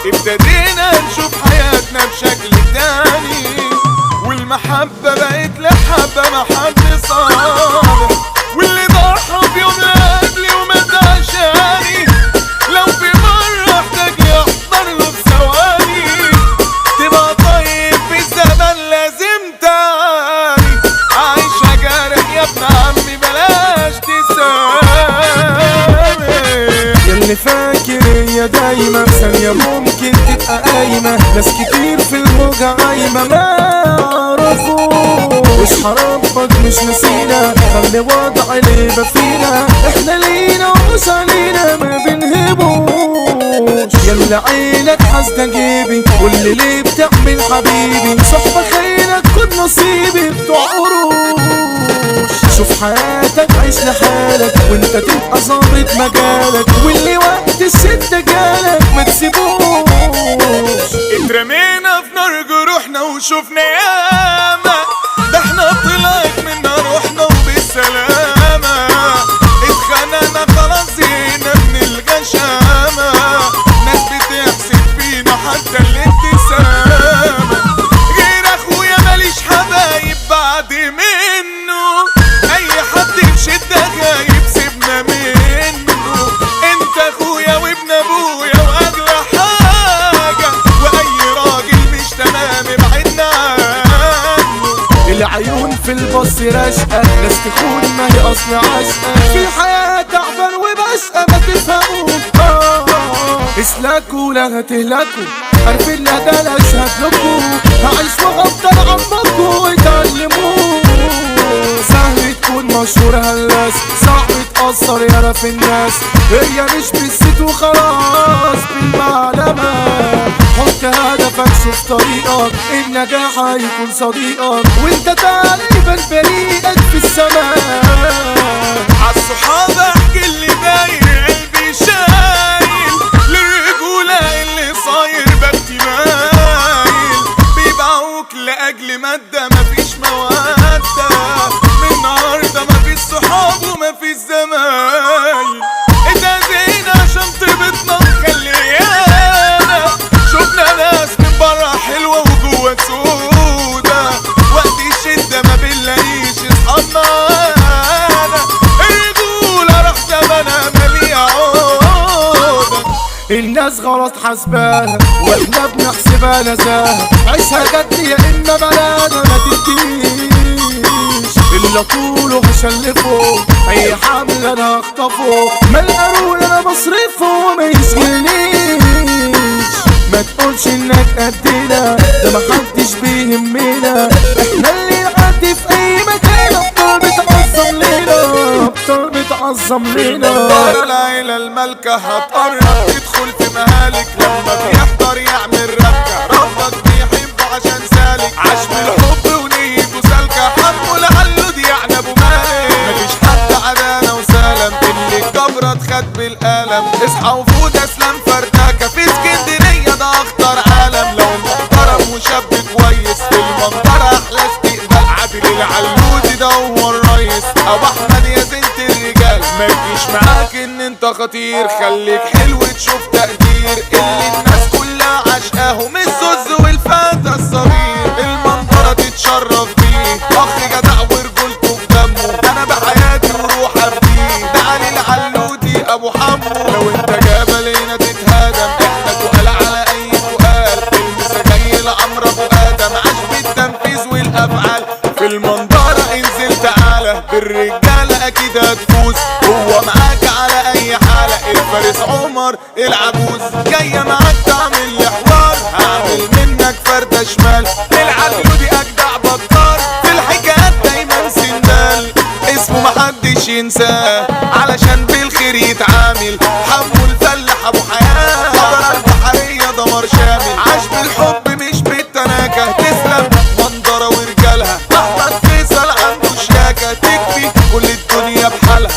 ابتدينا نشوف حياتنا بشكل تاني والمحبة بقت لحبة ما حد صالح واللي ضحى في يوم لأجلي ومات عشاني لو في مرة احتاج يحضر له في ثواني تبقى طيب في الزمن لازم تاني عايشة جارح يا ابن عمي بلاش تسامح ياللي فاكر هي دايما ثانية ممكن تبقى قايمة ناس كتير في الموجة عايمة ما عرفوش ربك مش نسينا خلي وضع اللي يبقى فينا احنا لينا ومش علينا ما بنهبوش يلا عينك حاسدة جيبي واللي ليه بتعمل حبيبي صحبة خيرك كن نصيبي بتوع قروش شوف حياتك عيش لحالك وانت تبقى ظابط مجالك واللي وقت الشدة جالك ما تسيبوش اترمينا في نار جروحنا وشوفنا ياما ده احنا طلعت منا روحنا وبالسلامة اتخانقنا خلاص زهقنا من الغشامة ناس بتحسد فينا حتى الابتسامة غير اخويا ماليش حبايب بعد منه اي حد في شدة غايب سيبنا منه انت اخويا وابن ابويا واغلى حاجة واي راجل مش تمام ابعدنا عنه العيون في البص راشقة ناس تكون ما هي أصل عشقة في الحياة تعبان وبشقة ما تفهموش آه، اسلكوا لا هتهلكوا عارفين لا ده لا اشهد لكوا هعيش وافضل عمكوا وتعلموه سهل تكون مشهور هلاس صعب تأثر يالا في الناس هي مش بالست وخلاص بالمعلمة حط هدفك شوف طريقك النجاح هيكون صديقك وانت تقريبا فريقك في السماء عالصحاب احكي اللي داير قلبي شايل للرجولة اللي صاير بختي مايل بيبيعوك لأجل مادة مفيش مودة من النهاردة مفيش صحاب ومفيش زمايل اتأذينا عشان طيبتنا مخليانا شفنا ناس من برا حلوة وجوا سودا وقت الشدة ما بنلاقيش اصحابنا الرجولة راح زمانها مالية عودة الناس غلط حسبانا واحنا بنحسبها نزاهة عيشها جد يا اما بلانا ما تديش الا طوله هشلفه اي حمل انا هخطفه ما القارون انا بصرفه ما يشغلنيش ما تقولش انك قدنا ده محدش بيهمنا احنا اللي نعدي في اي مكان ابطال بتعظم لينا ابطال بتعظم لينا دار العيلة المالكة هتقرب تدخل في مهالك لما بيحضر يعمل ربكة ربك بيحبه عشان سالك عاش بالحب ونيته سالكة حبه لعله دي يعني ابو مالك مفيش حد عدانا وسلم اللي الجبرة اتخد بالقلم اصحى وفوت اسلام فرداكة في اسكندرية ده اخطر عالم لو محترم وشاب كويس في المنظرة احلى استقبال عادل العلودي ده هو الريس ابو احمد يا زنت الرجال ما تجيش معاك ان انت خطير خليك حلو تشوف تقدير اللي الناس كلها عشقاهم الزوز والفتى الصغير المنظرة تتشرف بيه اخ جدع ورجولته في دمه انا بحياتي وروح افديه ده علي العلودي ابو حمو لو انت جبل هنا تتهادم احنا تقال على اي سؤال المسجل عمرو ابو ادم عاش بالتنفيذ والافعال في المنظرة انزل تعالى بالرجالة اكيد هتفوز هو معاك على اي حالة الفارس عمر العجوز جاية معاك تعمل لي حوار هعمل منك فردة شمال العجلودي اجدع بطار في الحكايات دايما سندال اسمه محدش ينساه علشان بالخير يتعامل حمو الفلاح ابو حياة قدر البحرية دمر شامل عاش بالحب مش بالتناكة تسلم منظرة ورجالها احمد فيصل عنده شياكة تكفي كل الدنيا بحالها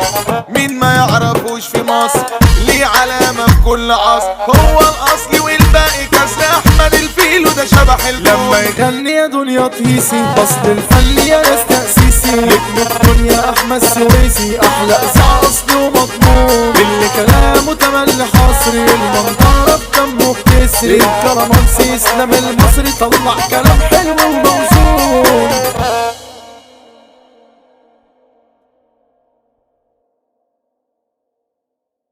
مين ما يعرفوش في مصر ليه علامة في كل عصر هو الاصلي والباقي كسر احمد الفيل وده شبح لما الكون يغني يا دنيا طيسي اصل الفن يا ناس تأسيسي نجم الدنيا احمد سويسي احلى اذاعة اصله مضمون اللي كلامه تملي حصري المنطقة بدمه كتير السويسري الكرمانسي اسلام المصري طلع كلام حلو وموزون